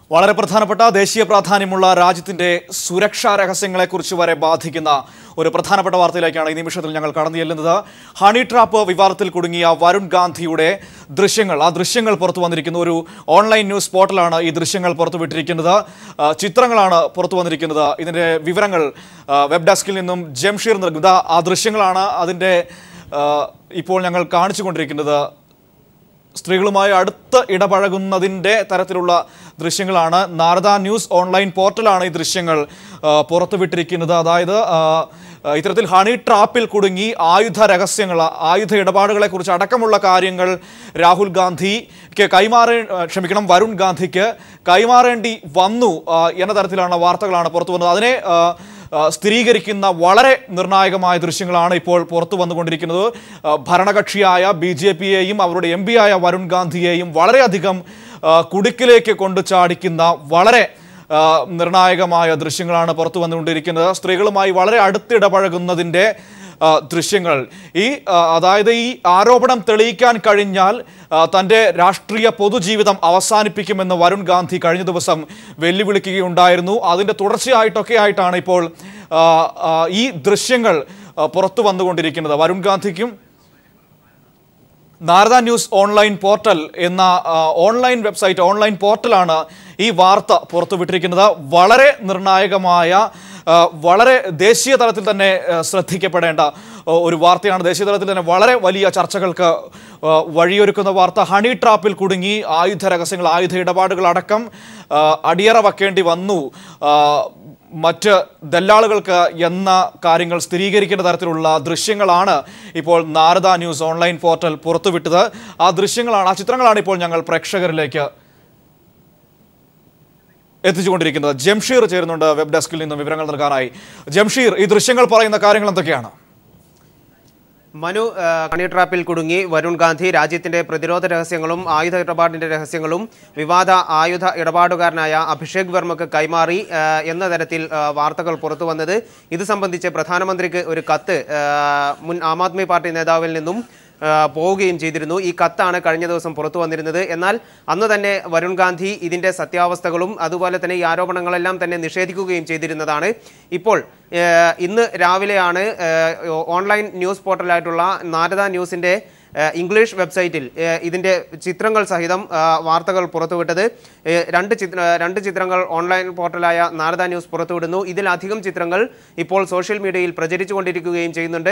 വളരെ പ്രധാനപ്പെട്ട ദേശീയ പ്രാധാന്യമുള്ള രാജ്യത്തിന്റെ സുരക്ഷാ രഹസ്യങ്ങളെക്കുറിച്ച് വരെ ബാധിക്കുന്ന ഒരു പ്രധാനപ്പെട്ട വാർത്തയിലേക്കാണ് ഈ നിമിഷത്തിൽ ഞങ്ങൾ കടന്നു ചെല്ലുന്നത് ഹണി ട്രാപ്പ് വിവാദത്തിൽ കുടുങ്ങിയ വരുൺ ഗാന്ധിയുടെ ദൃശ്യങ്ങൾ ആ ദൃശ്യങ്ങൾ പുറത്തു വന്നിരിക്കുന്ന ഒരു ഓൺലൈൻ ന്യൂസ് പോർട്ടലാണ് ഈ ദൃശ്യങ്ങൾ പുറത്തുവിട്ടിരിക്കുന്നത് ആ, ചിത്രങ്ങളാണ് പുറത്തു വന്നിരിക്കുന്നത് ഇതിന്റെ വിവരങ്ങൾ ആ, വെബ് ഡെസ്കിൽ നിന്നും ജംഷീർ നൽകുന്നത് ആ ദൃശ്യങ്ങളാണ് അതിന്റെ ആ, ഇപ്പോൾ ഞങ്ങൾ കാണിച്ചുകൊണ്ടിരിക്കുന്നത് സ്ത്രീകളുമായി അടുത്ത് ഇടപഴകുന്നതിൻ്റെ തരത്തിലുള്ള ദൃശ്യങ്ങളാണ് നാരദ ന്യൂസ് ഓൺലൈൻ പോർട്ടലാണ് ഈ ദൃശ്യങ്ങൾ ആ, പുറത്തുവിട്ടിരിക്കുന്നത് അതായത് ആ, ആ, ഇത്തരത്തിൽ ഹണി ട്രാപ്പിൽ കുടുങ്ങി ആയുധ രഹസ്യങ്ങൾ ആയുധ ഇടപാടുകളെ കുറിച്ച് അടക്കമുള്ള കാര്യങ്ങൾ രാഹുൽ ഗാന്ധിക്ക് കൈമാറേ ആ, ക്ഷമിക്കണം വരുൺ ഗാന്ധിക്ക് കൈമാറേണ്ടി വന്നു ആ, എന്ന തരത്തിലാണ് വാർത്തകളാണ് പുറത്തു വന്നത് അതിനെ ആ, ആ, സ്ഥിരീകരിക്കുന്ന വളരെ നിർണായകമായ ദൃശ്യങ്ങളാണ് ഇപ്പോൾ പുറത്തു വന്നുകൊണ്ടിരിക്കുന്നത് ആ, ഭരണകക്ഷിയായ ബി ജെ പിയെയും അവരുടെ എം ആയ വരുൺ ഗാന്ധിയെയും വളരെയധികം ആ, കുടുക്കിലേക്ക് കൊണ്ടു ചാടിക്കുന്ന വളരെ ആ, നിർണായകമായ ദൃശ്യങ്ങളാണ് പുറത്തു വന്നുകൊണ്ടിരിക്കുന്നത് സ്ത്രീകളുമായി വളരെ അടുത്തിടപഴകുന്നതിൻ്റെ ആ, ദൃശ്യങ്ങൾ ഈ ആ, അതായത് ഈ ആരോപണം തെളിയിക്കാൻ കഴിഞ്ഞാൽ ആ, തൻ്റെ രാഷ്ട്രീയ പൊതുജീവിതം അവസാനിപ്പിക്കുമെന്ന് വരുൺ ഗാന്ധി കഴിഞ്ഞ ദിവസം വെല്ലുവിളിക്കുകയുണ്ടായിരുന്നു അതിൻ്റെ തുടർച്ചയായിട്ടൊക്കെ ആയിട്ടാണ് ഇപ്പോൾ ആ, ആ, ഈ ദൃശ്യങ്ങൾ ആ, പുറത്തു വന്നുകൊണ്ടിരിക്കുന്നത് വരുൺ ഗാന്ധിക്കും നാരദ ന്യൂസ് ഓൺലൈൻ പോർട്ടൽ എന്ന ആ, ഓൺലൈൻ വെബ്സൈറ്റ് ഓൺലൈൻ പോർട്ടലാണ് ഈ വാർത്ത പുറത്തുവിട്ടിരിക്കുന്നത് വളരെ നിർണായകമായ ആ, വളരെ ദേശീയ തലത്തിൽ തന്നെ ആ, ശ്രദ്ധിക്കപ്പെടേണ്ട ആ, ഒരു വാർത്തയാണ് ദേശീയ തലത്തിൽ തന്നെ വളരെ വലിയ ചർച്ചകൾക്ക് ആ, വഴിയൊരുക്കുന്ന വാർത്ത ഹണി ട്രാപ്പിൽ കുടുങ്ങി ആയുധ രഹസ്യങ്ങൾ ആയുധ ഇടപാടുകൾ അടക്കം ആ, അടിയറ വെക്കേണ്ടി വന്നു ആ, മറ്റ് ദല്ലാളുകൾക്ക് എന്ന കാര്യങ്ങൾ സ്ഥിരീകരിക്കേണ്ട തരത്തിലുള്ള ദൃശ്യങ്ങളാണ് ഇപ്പോൾ നാരദ ന്യൂസ് ഓൺലൈൻ പോർട്ടൽ പുറത്തുവിട്ടത് ആ ദൃശ്യങ്ങളാണ് ആ ചിത്രങ്ങളാണ് ഇപ്പോൾ ഞങ്ങൾ പ്രേക്ഷകരിലേക്ക് എത്തിച്ചുകൊണ്ടിരിക്കുന്നത് ജംഷീർ ചേരുന്നുണ്ട് വെബ് ഡെസ്കിൽ നിന്നും വിവരങ്ങൾ നൽകാനായി ജംഷീർ ഈ ദൃശ്യങ്ങൾ പറയുന്ന കാര്യങ്ങൾ എന്തൊക്കെയാണ് മനു ആ, ഹണി ട്രാപ്പിൽ കുടുങ്ങി വരുൺ ഗാന്ധി രാജ്യത്തിന്റെ പ്രതിരോധ രഹസ്യങ്ങളും ആയുധ ഇടപാടിന്റെ രഹസ്യങ്ങളും വിവാദ ആയുധ ഇടപാടുകാരനായ അഭിഷേക് വർമ്മക്ക് കൈമാറി ആ, എന്ന തരത്തിൽ ആ, വാർത്തകൾ പുറത്തു വന്നത് ഇത് സംബന്ധിച്ച് പ്രധാനമന്ത്രിക്ക് ഒരു കത്ത് ആ, മുൻ ആം ആദ്മി പാർട്ടി നേതാവിൽ നിന്നും ആ, പോവുകയും ചെയ്തിരുന്നു ഈ കത്താണ് കഴിഞ്ഞ ദിവസം പുറത്തു വന്നിരുന്നത് എന്നാൽ അന്ന് തന്നെ വരുൺ ഗാന്ധി ഇതിന്റെ സത്യാവസ്ഥകളും അതുപോലെ തന്നെ ഈ ആരോപണങ്ങളെല്ലാം തന്നെ നിഷേധിക്കുകയും ചെയ്തിരുന്നതാണ് ഇപ്പോൾ ആ, ഇന്ന് രാവിലെയാണ് ആ, ഓൺലൈൻ ന്യൂസ് പോർട്ടലായിട്ടുള്ള നാരദ ന്യൂസിന്റെ ആ, ഇംഗ്ലീഷ് വെബ്സൈറ്റിൽ ആ, ഇതിന്റെ ചിത്രങ്ങൾ സഹിതം ആ, വാർത്തകൾ പുറത്തുവിട്ടത് ഏ, രണ്ട് ചിത്ര രണ്ട് ചിത്രങ്ങൾ ഓൺലൈൻ പോർട്ടലായ നാരദ ന്യൂസ് പുറത്തുവിടുന്നു ഇതിലധികം ചിത്രങ്ങൾ ഇപ്പോൾ സോഷ്യൽ മീഡിയയിൽ പ്രചരിച്ചുകൊണ്ടിരിക്കുകയും ചെയ്യുന്നുണ്ട്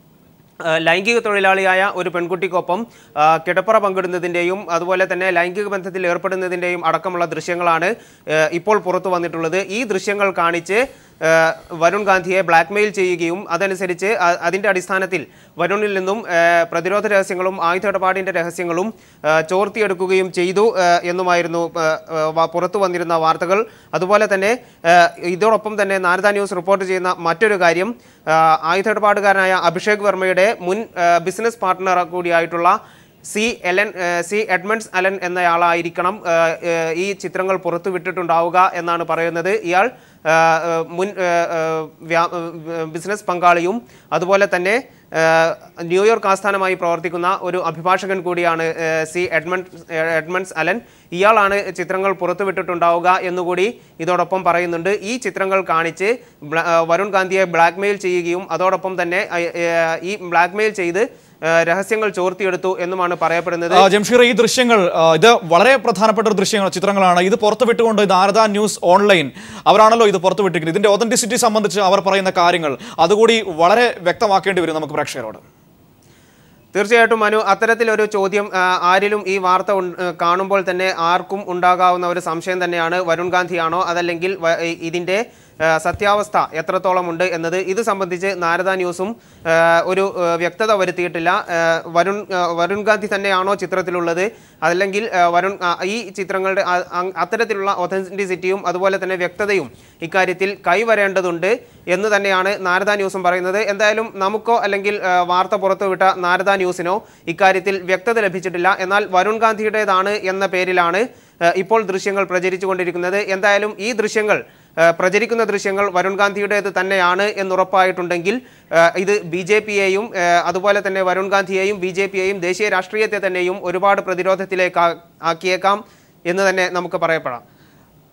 ആ, ലൈംഗിക തൊഴിലാളിയായ ഒരു പെൺകുട്ടിക്കൊപ്പം ആ, കിടപ്പറ പങ്കിടുന്നതിൻ്റെയും അതുപോലെ തന്നെ ലൈംഗിക ബന്ധത്തിൽ ഏർപ്പെടുന്നതിൻ്റെയും അടക്കമുള്ള ദൃശ്യങ്ങളാണ് ആ, ഇപ്പോൾ പുറത്തു വന്നിട്ടുള്ളത് ഈ ദൃശ്യങ്ങൾ കാണിച്ച് ആ, വരുൺ ഗാന്ധിയെ ബ്ലാക്ക്മെയിൽ ചെയ്യുകയും അതനുസരിച്ച് അ- അതിൻ്റെ അടിസ്ഥാനത്തിൽ വരുണിൽ നിന്നും ആ, പ്രതിരോധ രഹസ്യങ്ങളും ആയുധ ഇടപാടിൻ്റെ രഹസ്യങ്ങളും ആ, ചോർത്തിയെടുക്കുകയും ചെയ്തു ആ, എന്നുമായിരുന്നു ആ, ആ, വ- പുറത്തു വന്നിരുന്ന വാർത്തകൾ അതുപോലെ തന്നെ ആ, ഇതോടൊപ്പം തന്നെ നാരദ ന്യൂസ് റിപ്പോർട്ട് ചെയ്യുന്ന മറ്റൊരു കാര്യം ആ, ആയുധ ഇടപാടുകാരനായ അഭിഷേക് വർമ്മയുടെ മുൻ ആ, ബിസിനസ് പാർട്ട്ണർ കൂടിയായിട്ടുള്ള സി എലൻ ആ, സി എഡ്മണ്ട്സ് അലൻ എന്നയാളായിരിക്കണം ആ, ആ, ഈ ചിത്രങ്ങൾ പുറത്തു വിട്ടിട്ടുണ്ടാവുക എന്നാണ് പറയുന്നത് ഇയാൾ ആ, ആ, മുൻ ആ, ആ, വ്യാ- ആ, ബിസിനസ് പങ്കാളിയും അതുപോലെ തന്നെ ആ, ന്യൂയോർക്ക് ആസ്ഥാനമായി പ്രവർത്തിക്കുന്ന ഒരു അഭിഭാഷകൻ കൂടിയാണ് ആ, സി എഡ്മണ്ട് എഡ്മണ്ട്സ് അലൻ ഇയാളാണ് ചിത്രങ്ങൾ പുറത്തുവിട്ടിട്ടുണ്ടാവുക എന്നുകൂടി ഇതോടൊപ്പം പറയുന്നുണ്ട് ഈ ചിത്രങ്ങൾ കാണിച്ച് ബ്ല- ആ, വരുൺ ഗാന്ധിയെ ബ്ലാക്ക്മെയിൽ ചെയ്യുകയും അതോടൊപ്പം തന്നെ ആ, ആ, ഈ ബ്ലാക്ക്മെയിൽ ചെയ്ത് ആ, രഹസ്യങ്ങൾ ചോർത്തിയെടുത്തു എന്നുമാണ് പറയപ്പെടുന്നത് ആ, ജംഷീർ ഈ ദൃശ്യങ്ങൾ ആ, ഇത് വളരെ പ്രധാനപ്പെട്ട ഒരു ദൃശ്യങ്ങൾ ചിത്രങ്ങളാണ് ഇത് പുറത്തുവിട്ടുകൊണ്ട് നാരദ ന്യൂസ് ഓൺലൈൻ അവരാണല്ലോ ഇത് പുറത്തുവിട്ടിരിക്കുന്നത് ഇതിന്റെ ഒതന്റിസിറ്റി സംബന്ധിച്ച് അവർ പറയുന്ന കാര്യങ്ങൾ അതുകൂടി വളരെ വ്യക്തമാക്കേണ്ടി വരും നമുക്ക് പ്രേക്ഷകരോട് തീർച്ചയായിട്ടും മനു അത്തരത്തിലൊരു ചോദ്യം ആ, ആരിലും ഈ വാർത്ത ഉൺ- ആ, കാണുമ്പോൾ തന്നെ ആർക്കും ഉണ്ടാകാവുന്ന ഒരു സംശയം തന്നെയാണ് വരുൺ ഗാന്ധിയാണോ അതല്ലെങ്കിൽ വ- ഈ- ഇതിന്റെ ആ, സത്യാവസ്ഥ എത്രത്തോളം ഉണ്ട് എന്നത് ഇത് സംബന്ധിച്ച് നാരദ ന്യൂസും ആ, ഒരു ആ, വ്യക്തത വരുത്തിയിട്ടില്ല ആ, വരുൺ ആ, വരുൺ ഗാന്ധി തന്നെയാണോ ചിത്രത്തിലുള്ളത് അതല്ലെങ്കിൽ ആ, വരുൺ ആ, ഈ ചിത്രങ്ങളുടെ ആ- അ- അത്തരത്തിലുള്ള ഒതന്റിസിറ്റിയും അതുപോലെ തന്നെ വ്യക്തതയും ഇക്കാര്യത്തിൽ കൈവരേണ്ടതുണ്ട് എന്ന് തന്നെയാണ് നാരദ ന്യൂസും പറയുന്നത് എന്തായാലും നമുക്കോ അല്ലെങ്കിൽ ആ, വാർത്ത പുറത്തുവിട്ട നാരദ ന്യൂസിനോ ഇക്കാര്യത്തിൽ വ്യക്തത ലഭിച്ചിട്ടില്ല എന്നാൽ വരുൺ ഗാന്ധിയുടേതാണ് എന്ന പേരിലാണ് ആ, ഇപ്പോൾ ദൃശ്യങ്ങൾ പ്രചരിച്ചുകൊണ്ടിരിക്കുന്നത് എന്തായാലും ഈ ദൃശ്യങ്ങൾ ആ, പ്രചരിക്കുന്ന ദൃശ്യങ്ങൾ വരുൺ ഗാന്ധിയുടേത് തന്നെയാണ് എന്നുറപ്പായിട്ടുണ്ടെങ്കിൽ ആ, ഇത് ബി ജെ പിയെയും അതുപോലെ തന്നെ വരുൺ ഗാന്ധിയെയും ബി ജെ പിയെയും ദേശീയ രാഷ്ട്രീയത്തെ തന്നെയും ഒരുപാട് പ്രതിരോധത്തിലേക്ക് ആ- ആക്കിയേക്കാം എന്ന് തന്നെ നമുക്ക് പറയപ്പെടാം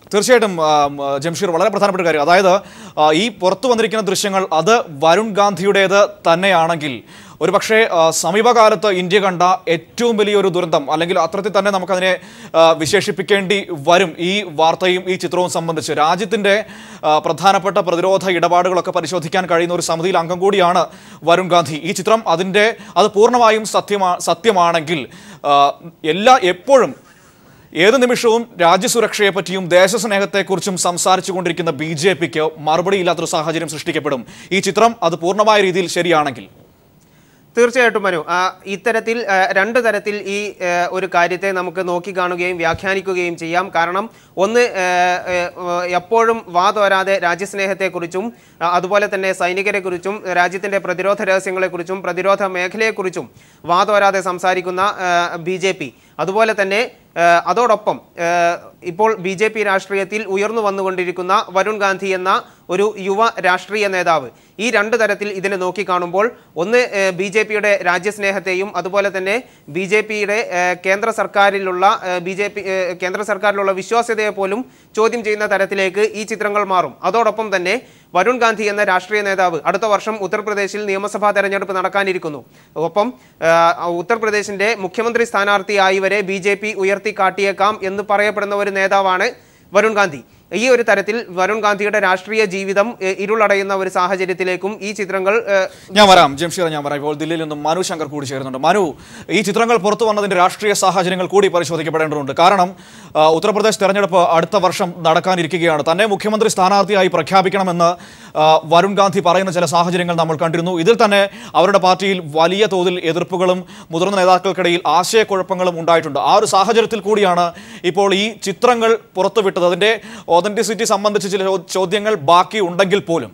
തീർച്ചയായിട്ടും ആ, ഉം, ജംഷീർ വളരെ പ്രധാനപ്പെട്ട കാര്യം അതായത് ആ, ഈ പുറത്തു വന്നിരിക്കുന്ന ദൃശ്യങ്ങൾ അത് വരുൺ ഗാന്ധിയുടേത് തന്നെയാണെങ്കിൽ ഒരുപക്ഷെ ആ, സമീപകാലത്ത് ഇന്ത്യ കണ്ട ഏറ്റവും വലിയൊരു ദുരന്തം അല്ലെങ്കിൽ അത്തരത്തിൽ തന്നെ നമുക്കതിനെ ആ, വിശേഷിപ്പിക്കേണ്ടി വരും ഈ വാർത്തയും ഈ ചിത്രവും സംബന്ധിച്ച് രാജ്യത്തിൻ്റെ ആ, പ്രധാനപ്പെട്ട പ്രതിരോധ ഇടപാടുകളൊക്കെ പരിശോധിക്കാൻ കഴിയുന്ന ഒരു സമിതിയിൽ അംഗം കൂടിയാണ് വരുൺ ഗാന്ധി ഈ ചിത്രം അതിൻ്റെ അത് പൂർണ്ണമായും സത്യമാ സത്യമാണെങ്കിൽ ആ, എല്ലാ എപ്പോഴും ഏത് നിമിഷവും രാജ്യസുരക്ഷയെപ്പറ്റിയും ദേശസ്നേഹത്തെക്കുറിച്ചും സംസാരിച്ചു കൊണ്ടിരിക്കുന്ന ബി ജെ പിക്ക് മറുപടിയില്ലാത്തൊരു സാഹചര്യം സൃഷ്ടിക്കപ്പെടും ഈ ചിത്രം അത് പൂർണ്ണമായ രീതിയിൽ ശരിയാണെങ്കിൽ തീർച്ചയായിട്ടും മനു ആ, ഇത്തരത്തിൽ ആ, രണ്ട് തരത്തിൽ ഈ ആ, ഒരു കാര്യത്തെ നമുക്ക് നോക്കിക്കാണുകയും വ്യാഖ്യാനിക്കുകയും ചെയ്യാം കാരണം ഒന്ന് ആ, ആ, എപ്പോഴും വാതോരാതെ രാജ്യസ്നേഹത്തെക്കുറിച്ചും ആ, അതുപോലെ തന്നെ സൈനികരെക്കുറിച്ചും രാജ്യത്തിൻ്റെ പ്രതിരോധ രഹസ്യങ്ങളെക്കുറിച്ചും പ്രതിരോധ മേഖലയെക്കുറിച്ചും വാതോരാതെ സംസാരിക്കുന്ന ബി ജെ പി അതുപോലെ തന്നെ ആ, അതോടൊപ്പം ആ, ഇപ്പോൾ ബി ജെ പി രാഷ്ട്രീയത്തിൽ ഉയർന്നു വന്നുകൊണ്ടിരിക്കുന്ന വരുൺ ഗാന്ധി എന്ന ഒരു യുവ രാഷ്ട്രീയ നേതാവ് ഈ രണ്ട് തരത്തിൽ ഇതിനെ നോക്കിക്കാണുമ്പോൾ ഒന്ന് ബി ജെ പിയുടെ രാജ്യസ്നേഹത്തെയും അതുപോലെ തന്നെ ബി ജെ പിയുടെ കേന്ദ്ര സർക്കാരിലുള്ള ബി ജെ പി കേന്ദ്ര സർക്കാരിലുള്ള വിശ്വാസ്യതയെ പോലും ചോദ്യം ചെയ്യുന്ന തരത്തിലേക്ക് ഈ ചിത്രങ്ങൾ മാറും അതോടൊപ്പം തന്നെ വരുൺ ഗാന്ധി എന്ന രാഷ്ട്രീയ നേതാവ് അടുത്ത വർഷം ഉത്തർപ്രദേശിൽ നിയമസഭാ തെരഞ്ഞെടുപ്പ് നടക്കാനിരിക്കുന്നു ഒപ്പം ആ, ഉത്തർപ്രദേശിന്റെ മുഖ്യമന്ത്രി സ്ഥാനാർത്ഥിയായി വരെ ബി ജെ പി ഉയർത്തി കാട്ടിയേക്കാം എന്ന് പറയപ്പെടുന്ന ഒരു നേതാവാണ് വരുൺ ഗാന്ധി ഈ ഒരു തരത്തിൽ വരുൺ ഗാന്ധിയുടെ രാഷ്ട്രീയ ജീവിതം ഏ, ഇരുളടയുന്ന ഒരു സാഹചര്യത്തിലേക്കും ഈ ചിത്രങ്ങൾ ഏ, ഞാൻ വരാം ജംഷീർ ഞാൻ വരാം ഇപ്പോൾ ദില്ലിയിൽ നിന്നും മനു ശങ്കർ കൂടി ചേരുന്നുണ്ട് മനു ഈ ചിത്രങ്ങൾ പുറത്തു വന്നതിന്റെ രാഷ്ട്രീയ സാഹചര്യങ്ങൾ കൂടി പരിശോധിക്കപ്പെടേണ്ടതുണ്ട് കാരണം ആ, ഉത്തർപ്രദേശ് തെരഞ്ഞെടുപ്പ് അടുത്ത വർഷം നടക്കാനിരിക്കുകയാണ് തന്നെ മുഖ്യമന്ത്രി സ്ഥാനാർത്ഥിയായി പ്രഖ്യാപിക്കണമെന്ന് ആ, വരുൺ ഗാന്ധി പറയുന്ന ചില സാഹചര്യങ്ങൾ നമ്മൾ കണ്ടിരുന്നു ഇതിൽ തന്നെ അവരുടെ പാർട്ടിയിൽ വലിയ തോതിൽ എതിർപ്പുകളും മുതിർന്ന നേതാക്കൾക്കിടയിൽ ആശയക്കുഴപ്പങ്ങളും ഉണ്ടായിട്ടുണ്ട് ആ ഒരു സാഹചര്യത്തിൽ കൂടിയാണ് ഇപ്പോൾ ഈ ചിത്രങ്ങൾ പുറത്തുവിട്ടത് അതിന്റെ ഒതന്റിസിറ്റി സംബന്ധിച്ച് ചില ചോ- ചോദ്യങ്ങൾ ബാക്കി ഉണ്ടെങ്കിൽ പോലും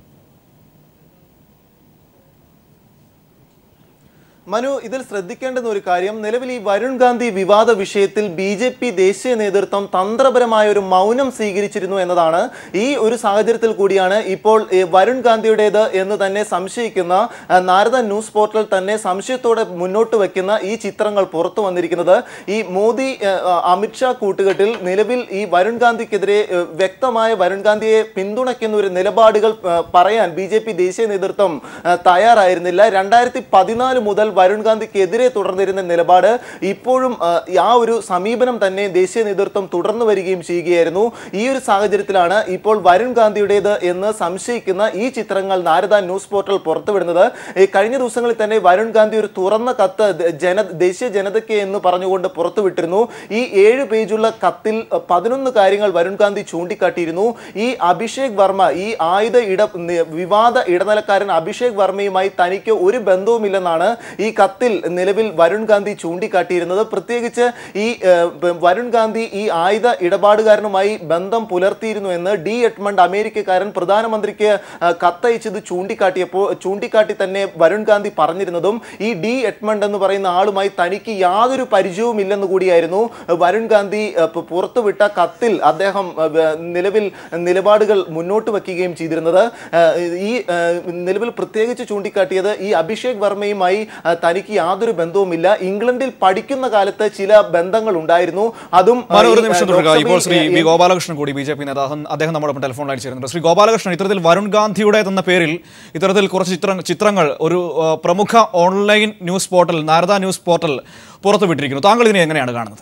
മനു ഇതിൽ ശ്രദ്ധിക്കേണ്ടുന്ന ഒരു കാര്യം നിലവിൽ ഈ വരുൺ ഗാന്ധി വിവാദ വിഷയത്തിൽ ബി ജെ പി ദേശീയ നേതൃത്വം തന്ത്രപരമായ ഒരു മൗനം സ്വീകരിച്ചിരുന്നു എന്നതാണ് ഈ ഒരു സാഹചര്യത്തിൽ കൂടിയാണ് ഇപ്പോൾ ഈ വരുൺ ഗാന്ധിയുടേത് എന്ന് തന്നെ സംശയിക്കുന്ന ആ, നാരദ ന്യൂസ് പോർട്ടൽ തന്നെ സംശയത്തോടെ മുന്നോട്ട് വെക്കുന്ന ഈ ചിത്രങ്ങൾ പുറത്തു വന്നിരിക്കുന്നത് ഈ മോദി ആ, ആ, അമിത്ഷാ കൂട്ടുകെട്ടിൽ നിലവിൽ ഈ വരുൺ ഗാന്ധിക്കെതിരെ ആ, വ്യക്തമായ വരുൺ ഗാന്ധിയെ പിന്തുണയ്ക്കുന്ന ഒരു നിലപാടുകൾ ആ, പറയാൻ ബി ജെ പി ദേശീയ നേതൃത്വം ആ, തയ്യാറായിരുന്നില്ല രണ്ടായിരത്തി പതിനാല് മുതൽ വരുൺ ഗാന്ധിക്കെതിരെ തുടർന്നിരുന്ന നിലപാട് ഇപ്പോഴും ആ, ആ ഒരു സമീപനം തന്നെ ദേശീയ നേതൃത്വം തുടർന്നു വരികയും ചെയ്യുകയായിരുന്നു ഈ ഒരു സാഹചര്യത്തിലാണ് ഇപ്പോൾ വരുൺ ഗാന്ധിയുടേത് എന്ന് സംശയിക്കുന്ന ഈ ചിത്രങ്ങൾ നാരദ ന്യൂസ് പോർട്ടൽ പുറത്തുവിടുന്നത് ഈ കഴിഞ്ഞ ദിവസങ്ങളിൽ തന്നെ വരുൺ ഗാന്ധി ഒരു തുറന്ന കത്ത് ദ- ജന ദേശീയ ജനതയ്ക്ക് എന്ന് പറഞ്ഞുകൊണ്ട് പുറത്തുവിട്ടിരുന്നു ഈ ഏഴ് പേജുള്ള കത്തിൽ അഹ്, പതിനൊന്ന് കാര്യങ്ങൾ വരുൺ ഗാന്ധി ചൂണ്ടിക്കാട്ടിയിരുന്നു ഈ അഭിഷേക് വർമ്മ ഈ ആയുധ ഇട നി- വിവാദ ഇടനിലക്കാരൻ അഭിഷേക് വർമ്മയുമായി തനിക്ക് ഒരു ബന്ധവുമില്ലെന്നാണ് ഈ കത്തിൽ നിലവിൽ വരുൺ ഗാന്ധി ചൂണ്ടിക്കാട്ടിയിരുന്നത് പ്രത്യേകിച്ച് ഈ ഏഹ്, ബ- വരുൺ ഗാന്ധി ഈ ആയുധ ഇടപാടുകാരനുമായി ബന്ധം പുലർത്തിയിരുന്നു എന്ന് ഡി എഡ്മണ്ട് അമേരിക്കക്കാരൻ പ്രധാനമന്ത്രിക്ക് ആ, കത്തയച്ചത് ചൂണ്ടിക്കാട്ടിയപ്പോൾ ചൂണ്ടിക്കാട്ടി തന്നെ വരുൺ ഗാന്ധി പറഞ്ഞിരുന്നതും ഈ ഡി എഡ്മണ്ട് എന്ന് പറയുന്ന ആളുമായി തനിക്ക് യാതൊരു പരിചയവും ഇല്ലെന്ന് കൂടിയായിരുന്നു വരുൺ ഗാന്ധി ആ, പു- പുറത്തുവിട്ട കത്തിൽ അദ്ദേഹം ആ, വ- നിലവിൽ നിലപാടുകൾ മുന്നോട്ട് വെക്കുകയും ചെയ്തിരുന്നത് ആ, ഈ ആ, നിലവിൽ പ്രത്യേകിച്ച് ചൂണ്ടിക്കാട്ടിയത് ഈ അഭിഷേക് വർമ്മയുമായി ആ, തനിക്ക് യാതൊരു ബന്ധവുമില്ല ഇംഗ്ലണ്ടിൽ പഠിക്കുന്ന കാലത്ത് ചില ബന്ധങ്ങൾ ഉണ്ടായിരുന്നു അതും ആ, മനു ഒരു ഈ, നിമിഷം ആ, തുടരുക ഇപ്പോൾ ശ്രീ ലോക്സഭയിൽ, വി എം- ഗോപാലകൃഷ്ണൻ കൂടി ബി ജെ പി നേതാവ് അദ്ദേഹം നമ്മളൊപ്പം ടെലിഫോണിലായി ചേരുന്നുണ്ട് ശ്രീ ഗോപാലകൃഷ്ണൻ ഇത്തരത്തിൽ വരുൺ ഗാന്ധിയുടെ എന്ന പേരിൽ ഇത്തരത്തിൽ കുറച്ച് ചിത്ര ചിത്രങ്ങൾ ഒരു ആ, പ്രമുഖ online news portal Narada news portal പുറത്തുവിട്ടിരിക്കുന്നു താങ്കൾ ഇതിനെ എങ്ങനെയാണ് കാണുന്നത്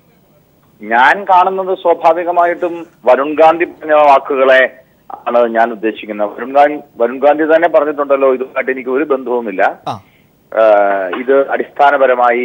ഞാൻ കാണുന്നത് സ്വാഭാവികമായിട്ടും വരുൺ ഗാന്ധി പറഞ്ഞ വാക്കുകളെ ആണ് ഞാൻ ഉദ്ദേശിക്കുന്നത് വരുൺ ഗാന്ധി വരുൺ ഗാന്ധി തന്നെ പറഞ്ഞിട്ടുണ്ടല്ലോ ഇതുമായിട്ട് എനിക്ക് ഒരു ബന്ധവുമില്ല ആ ആഹ് ഇത് അടിസ്ഥാനപരമായി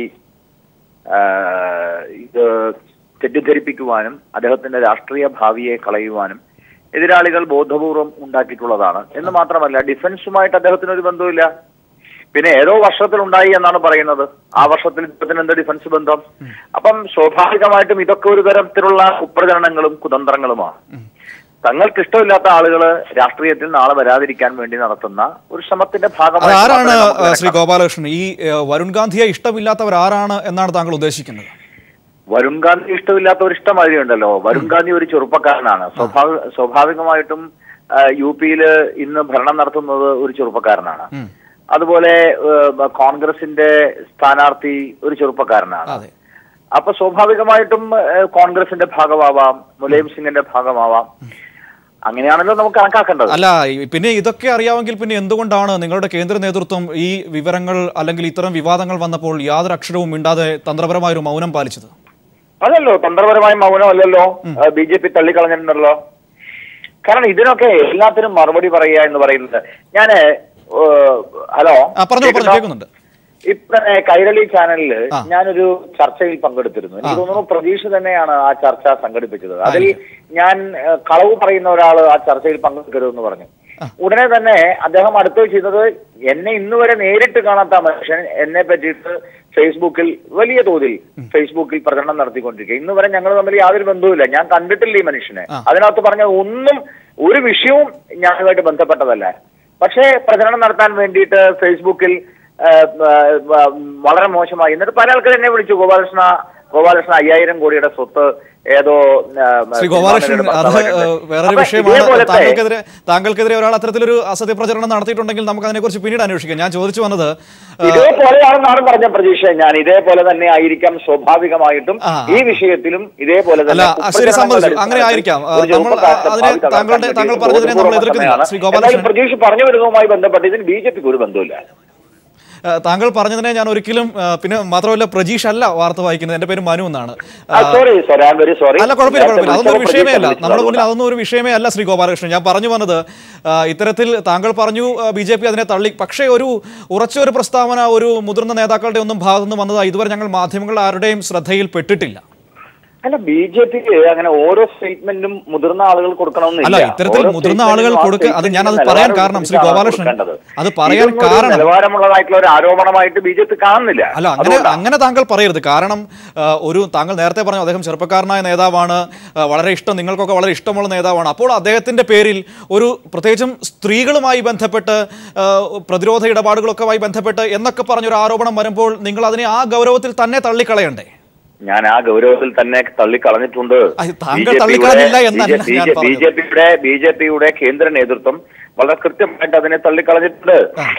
ആഹ് ഇത് തെറ്റിദ്ധരിപ്പിക്കുവാനും അദ്ദേഹത്തിന്റെ രാഷ്ട്രീയ ഭാവിയെ കളയുവാനും എതിരാളികൾ ബോധപൂർവം ഉണ്ടാക്കിയിട്ടുള്ളതാണ് എന്ന് മാത്രമല്ല ഡിഫൻസുമായിട്ട് അദ്ദേഹത്തിന് ഒരു ബന്ധവുമില്ല പിന്നെ ഏതോ വർഷത്തിൽ ഉണ്ടായി എന്നാണ് പറയുന്നത് ആ വർഷത്തിൽ ഇദ്ദേഹത്തിന് എന്ത് ഡിഫൻസ് ബന്ധം അപ്പം സ്വാഭാവികമായിട്ടും ഇതൊക്കെ ഒരു തരത്തിലുള്ള കുപ്രചരണങ്ങളും കുതന്ത്രങ്ങളുമാണ് തങ്ങൾക്ക് ഇഷ്ടമില്ലാത്ത ആളുകൾ രാഷ്ട്രീയത്തിൽ നാളെ വരാതിരിക്കാൻ വേണ്ടി നടത്തുന്ന ഒരു ശ്രമത്തിന്റെ അത് ഭാഗമായി ആരാണ് മാത്രമേ നമുക്ക് ആ, ശ്രീ ഇതിനെ ഗോപാലകൃഷ്ണൻ ഈ ആ, വരുൺ ഗാന്ധിയെ ഇഷ്ടമില്ലാത്തവർ ആരാണ് എന്നാണ് താങ്കൾ ഉദ്ദേശിക്കുന്നത് വരുൺ ഗാന്ധി ഇഷ്ടമില്ലാത്ത ഒരു ഇഷ്ടം ഉണ്ടല്ലോ വരുൺ ഗാന്ധി ഒരു ചെറുപ്പക്കാരനാണ് സ്വാഭാവിക സ്വാഭാവികമായിട്ടും ആ, യു പിയില് ഇന്ന് ഭരണം നടത്തുന്നത് ഒരു ചെറുപ്പക്കാരനാണ് ഉം. അതുപോലെ ഏഹ്, കോൺഗ്രസിന്റെ സ്ഥാനാർത്ഥി ഒരു ചെറുപ്പക്കാരനാണ് അതെ അപ്പൊ സ്വാഭാവികമായിട്ടും ഏഹ്, കോൺഗ്രസിന്റെ ഭാഗമാവാം മുലൈം സിംഗിന്റെ ഭാഗമാവാം അങ്ങനെയാണല്ലോ നമുക്ക് കണക്കാക്കേണ്ടത് അല്ല ഈ- പിന്നെ ഇതൊക്കെ അറിയാമെങ്കിൽ പിന്നെ എന്തുകൊണ്ടാണ് നിങ്ങളുടെ കേന്ദ്ര നേതൃത്വം ഈ വിവരങ്ങൾ അല്ലെങ്കിൽ ഇത്തരം വിവാദങ്ങൾ വന്നപ്പോൾ യാതൊരു അക്ഷരവും മിണ്ടാതെ തന്ത്രപരമായ ഒരു മൗനം പാലിച്ചത് അതല്ലോ തന്ത്രപരമായ മൗനമല്ലല്ലോ ബി ജെ പി തള്ളിക്കളഞ്ഞിട്ടുണ്ടല്ലോ കാരണം ഇതിനൊക്കെ എല്ലാത്തിനും മറുപടി പറയുക എന്ന് പറയുന്നത് ഞാന് ഏഹ്, ഹലോ ആ പറഞ്ഞോളൂ പറഞ്ഞു കേൾക്കുന്നുണ്ടോ? കേൾക്കുന്നുണ്ട് ഇപ്പൊ കൈരളി ചാനലില് ആ. ഞാനൊരു ചർച്ചയിൽ പങ്കെടുത്തിരുന്നു എനിക്ക് തോന്നുന്നു പ്രതീക്ഷ തന്നെയാണ് ആ ചർച്ച സംഘടിപ്പിച്ചത് അതിൽ ഞാൻ ഏഹ്, കളവ് പറയുന്ന ഒരാൾ ആ ചർച്ചയിൽ പങ്കെടുക്കരുതെന്ന് പറഞ്ഞു ഉടനെ തന്നെ അദ്ദേഹം അടുത്ത് ചെയ്തത് എന്നെ ഇന്ന് വരെ നേരിട്ട് കാണാത്ത മനുഷ്യൻ എന്നെ പറ്റിയിട്ട് ഫേസ്ബുക്കിൽ വലിയ തോതിൽ ഫേസ്ബുക്കിൽ പ്രചരണം നടത്തിക്കൊണ്ടിരിക്കുക ഇന്ന് വരെ ഞങ്ങൾ തമ്മിൽ യാതൊരു ബന്ധവുമില്ല ഞാൻ കണ്ടിട്ടില്ല ഈ മനുഷ്യനെ അതിനകത്ത് പറഞ്ഞ ഒന്നും ഒരു വിഷയവും ഞാനുമായിട്ട് ബന്ധപ്പെട്ടതല്ല പക്ഷേ പ്രചരണം നടത്താൻ വേണ്ടിയിട്ട് ഫേസ്ബുക്കിൽ ആ, ആ, ആ, വളരെ മോശമായി എന്നിട്ട് പല ആൾക്കാർ എന്നെ വിളിച്ചു ഗോപാലകൃഷ്ണ ഗോപാലകൃഷ്ണ അയ്യായിരം കോടിയുടെ സ്വത്ത് ഏതോ ആ, ശ്രീ ഗോപാലകൃഷ്ണൻ സിനിമാ അത് നടന്റെ ഏഹ്, വേറൊരു അപ്പൊ വിഷയമാണ് ഇതേപോലത്തെ- താങ്കൾക്കെതിരെ താങ്കൾക്കെതിരെ ഒരാൾ അത്തരത്തിലൊരു അസത്യപ്രചരണം നടത്തിയിട്ടുണ്ടെങ്കിൽ നമുക്ക് അതിനെക്കുറിച്ച് പിന്നീട് അന്വേഷിക്കാം ഞാൻ ചോദിച്ചു വന്നത് ഏഹ്, ഇതേപോലെയാണെന്നാണ് പറഞ്ഞ പ്രതീക്ഷ ഞാൻ ഇതേപോലെ തന്നെ ആയിരിക്കാം സ്വാഭാവികമായിട്ടും ആ. ഈ വിഷയത്തിലും ഇതേപോലെ അല്ല തന്നെ ആ, ശരി സമ്മതിച്ചു അങ്ങനെ ആയിരിക്കാം ആ, ഒരു നമ്മൾ ചെറുപ്പക്കാരന്റെ അതിനെ ഭാവി തകർക്കാൻ താങ്കളുടെ വേണ്ടി താങ്കൾ പറഞ്ഞതിനെ നമ്മൾ ബോധപൂർവ്വം എതിർക്കുന്നില്ല തന്നെയാണ്. ശ്രീ എന്നാൽ ഗോപാലകൃഷ്ണൻ പ്രതീക്ഷ പറഞ്ഞു വരുന്നതുമായി ബന്ധപ്പെട്ട് ഇതിന് ബി ജെ പിക്ക് ഒരു ബന്ധമില്ല ആ, താങ്കൾ പറഞ്ഞതിനെ ഞാൻ ഒരിക്കലും ആ, പിന്നെ മാത്രമല്ല പ്രജീഷ് അല്ല വാർത്ത വായിക്കുന്നത് എന്റെ പേര് മനു എന്നാണ് ആ, sorry sorry I'm very sorry അല്ല കുഴപ്പമില്ല കുഴപ്പമില്ല അതൊന്നും ഒരു വിഷയമേ അല്ല നമ്മുടെ മുന്നിൽ അതൊന്നും ഒരു വിഷയമേ അല്ല ശ്രീ ഗോപാലകൃഷ്ണൻ ഞാൻ പറഞ്ഞു വന്നത് ആ, ഇത്തരത്തിൽ താങ്കൾ പറഞ്ഞു ബി ജെ പി അതിനെ തള്ളി പക്ഷേ ഒരു ഉറച്ച ഒരു പ്രസ്താവന ഒരു മുതിർന്ന നേതാക്കളുടെ ഒന്നും ഭാഗത്തുനിന്ന് വന്നതാ ഇതുവരെ ഞങ്ങൾ മാധ്യമങ്ങൾ ആരുടെയും ശ്രദ്ധയിൽ പെട്ടിട്ടില്ല അല്ല ബി ജെ പിക്ക് അങ്ങനെ ഓരോ സ്റ്റേറ്റ്മെന്റും മുതിർന്ന ആളുകൾ കൊടുക്കണമെന്നില്ല അല്ല, ഇത്തരത്തിൽ ഓരോ മുതിർന്ന statement ആളുകൾ ഉം ആ കൊടുക്ക- അത് ഞാനത് statement പറയാൻ നിലവാരം കാരണം ശ്രീ അനുസരിച്ചാണ് ഗോപാലകൃഷ്ണൻ, കൊടുക്കേണ്ടത്. അത് പറയാൻ ഇതൊന്നും ഒരു കാരണം- നിലവാരമുള്ളതായിട്ടുള്ള ഒരു ആരോപണമായിട്ട് ബി ജെ പി കാണുന്നില്ല അല്ല അങ്ങനെ അതുകൊണ്ടാ. അങ്ങനെ താങ്കൾ പറയരുത് കാരണം ആ, ഒരു താങ്കൾ നേരത്തെ പറഞ്ഞു അദ്ദേഹം ചെറുപ്പക്കാരനായ നേതാവാണ് ആ, വളരെ ഇഷ്ടം നിങ്ങൾക്കൊക്കെ വളരെ ഇഷ്ടമുള്ള നേതാവാണ് അപ്പോൾ അദ്ദേഹത്തിന്റെ പേരിൽ ഒരു പ്രത്യേകിച്ചും സ്ത്രീകളുമായി ബന്ധപ്പെട്ട് ആ, പ്രതിരോധ ഇടപാടുകളൊക്കെ ബന്ധപ്പെട്ട് എന്നൊക്കെ പറഞ്ഞൊരു ആരോപണം വരുമ്പോൾ നിങ്ങൾ അതിനെ ആ ഗൗരവത്തിൽ തന്നെ തള്ളിക്കളയണ്ടേ ഞാൻ ആ ഗൗരവത്തിൽ തന്നെ തള്ളിക്കളഞ്ഞിട്ടുണ്ട് അത് താങ്കൾ തള്ളിക്കളഞ്ഞില്ല എന്നല്ല ഞാൻ ബി പറഞ്ഞത്. ജെ പിയുടെ ബി ജെ പിയുടെ കേന്ദ്ര നേതൃത്വം വളരെ കൃത്യമായിട്ട് അതിനെ തള്ളിക്കളഞ്ഞിട്ടുണ്ട്